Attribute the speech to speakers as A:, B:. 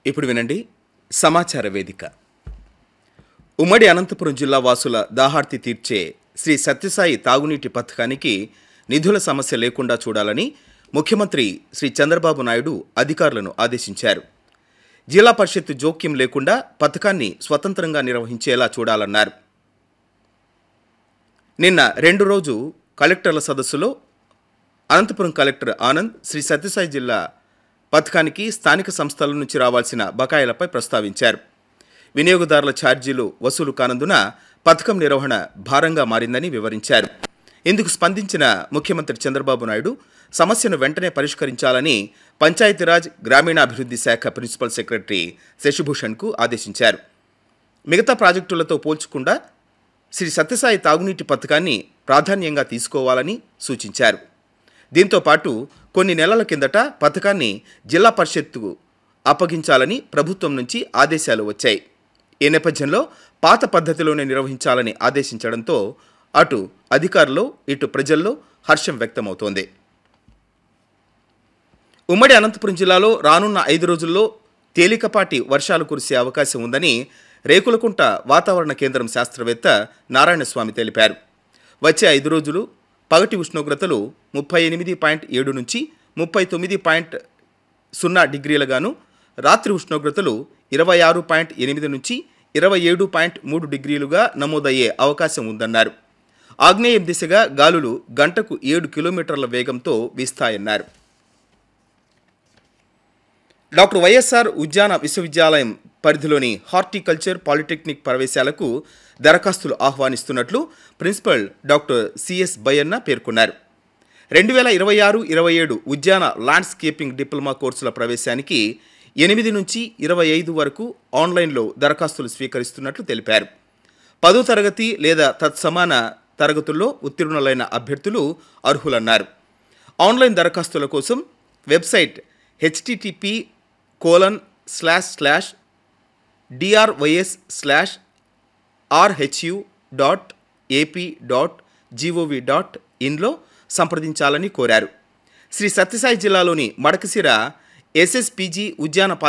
A: ఇప్పుడు వినండి సమాచార వేదిక ఉమ్మడి అనంతపురం జిల్లా వాసుల దాహార్తి తీర్చే శ్రీ సత్యసాయి తాగునీటి పథకానికి నిధుల సమస్య లేకుండా చూడాలని ముఖ్యమంత్రి శ్రీ చంద్రబాబు నాయుడు అధికారులను ఆదేశించారు జిల్లా పరిషత్ జోక్యం లేకుండా పథకాన్ని స్వతంత్రంగా నిర్వహించేలా చూడాలన్నారు నిన్న రెండు రోజు కలెక్టర్ల సదస్సులో అనంతపురం కలెక్టర్ ఆనంద్ శ్రీ సత్యసాయి జిల్లా పథకానికి స్థానిక సంస్థల నుంచి రావాల్సిన బకాయిలపై ప్రస్తావించారు వినియోగదారుల ఛార్జీలు వసూలు కానందున పథకం నిర్వహణ భారంగా మారిందని వివరించారు ఇందుకు స్పందించిన ముఖ్యమంత్రి చంద్రబాబు నాయుడు సమస్యను వెంటనే పరిష్కరించాలని పంచాయతీరాజ్ గ్రామీణాభివృద్ధి శాఖ ప్రిన్సిపల్ సెక్రటరీ శశిభూషణ్కు ఆదేశించారు మిగతా ప్రాజెక్టులతో పోల్చకుండా శ్రీ సత్యసాయి తాగునీటి పథకాన్ని ప్రాధాన్యంగా తీసుకోవాలని సూచించారు దీంతో పాటు కొన్ని నెలల కిందట పథకాన్ని జిల్లా పరిషత్తుకు అప్పగించాలని ప్రభుత్వం నుంచి ఆదేశాలు వచ్చాయి ఈ నేపథ్యంలో పాత పద్ధతిలోనే నిర్వహించాలని ఆదేశించడంతో అటు అధికారులు ఇటు ప్రజల్లో హర్షం వ్యక్తమవుతోంది ఉమ్మడి అనంతపురం జిల్లాలో రానున్న ఐదు రోజుల్లో తేలికపాటి వర్షాలు కురిసే అవకాశం ఉందని రేకులకుంట వాతావరణ కేంద్రం శాస్త్రవేత్త నారాయణస్వామి తెలిపారు వచ్చే ఐదు రోజులు పగటి ఉష్ణోగ్రతలు ముప్పై ఎనిమిది పాయింట్ ఏడు నుంచి ముప్పై తొమ్మిది పాయింట్ సున్నా డిగ్రీలుగాను రాత్రి ఉష్ణోగ్రతలు ఇరవై ఆరు పాయింట్ ఎనిమిది నుంచి ఇరవై ఏడు పాయింట్ మూడు డిగ్రీలుగా నమోదయ్యే అవకాశం ఉందన్నారు ఆగ్నేయం దిశగా గాలులు గంటకు ఏడు కిలోమీటర్ల వేగంతో వీస్తాయన్నారు డాక్టర్ వైఎస్ఆర్ ఉద్యాన విశ్వవిద్యాలయం పరిధిలోని హార్టికల్చర్ పాలిటెక్నిక్ ప్రవేశాలకు దరఖాస్తులు ఆహ్వానిస్తున్నట్లు ప్రిన్సిపల్ డాక్టర్ సిఎస్ బయ్యన్న పేర్కొన్నారు రెండు వేల ఇరవై ఆరు ఇరవై ఏడు ఉద్యాన ల్యాండ్స్కేపింగ్ డిప్లొమా కోర్సుల ప్రవేశానికి ఎనిమిది నుంచి ఇరవై ఐదు వరకు ఆన్లైన్లో దరఖాస్తులు స్వీకరిస్తున్నట్లు తెలిపారు పదో తరగతి లేదా తత్సమాన తరగతుల్లో ఉత్తీర్ణులైన అభ్యర్థులు అర్హులన్నారు ఆన్లైన్ దరఖాస్తుల కోసం website HTTP colon slash slash DRYS slash RHU dot AP dot GOV dot ఇన్లో సంప్రదించాలని కోరారు శ్రీ సత్యసాయి జిల్లాలోని మడకసిర ఎస్ఎస్పిజి ఉద్యాన